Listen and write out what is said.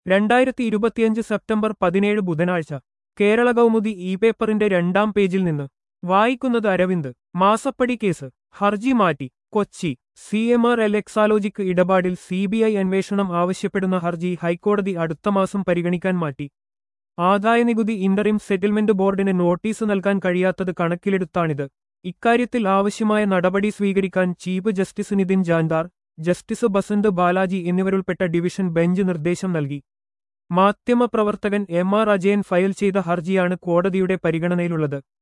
രണ്ടായിരത്തി ഇരുപത്തിയഞ്ച് സെപ്റ്റംബർ പതിനേഴ് ബുധനാഴ്ച കേരള കൗമുദി ഇ പേപ്പറിന്റെ രണ്ടാം പേജിൽ നിന്ന് വായിക്കുന്നത് അരവിന്ദ് മാസപ്പടി കേസ് ഹർജി മാറ്റി Kochi C M R L Exalogic ഇടപാടിൽ സി ബി ഐ അന്വേഷണം ആവശ്യപ്പെടുന്ന ഹർജി ഹൈക്കോടതി അടുത്ത മാസം പരിഗണിക്കാൻ മാറ്റി ആദായനികുതി ഇന്ററിം സെറ്റിൽമെന്റ് ബോർഡിന് നോട്ടീസ് നൽകാൻ കഴിയാത്തത് കണക്കിലെടുത്താണിത് ഇക്കാര്യത്തിൽ ആവശ്യമായ നടപടി സ്വീകരിക്കാൻ chief justice Nitin Jamdar justice Basant Balaji എന്നിവരുൾപ്പെട്ട ഡിവിഷൻ ബെഞ്ച് നിർദ്ദേശം നൽകി മാധ്യമപ്രവർത്തകൻ എം ആർ അജയൻ ഫയൽ ചെയ്ത ഹർജിയാണ് കോടതിയുടെ പരിഗണനയിലുള്ളത്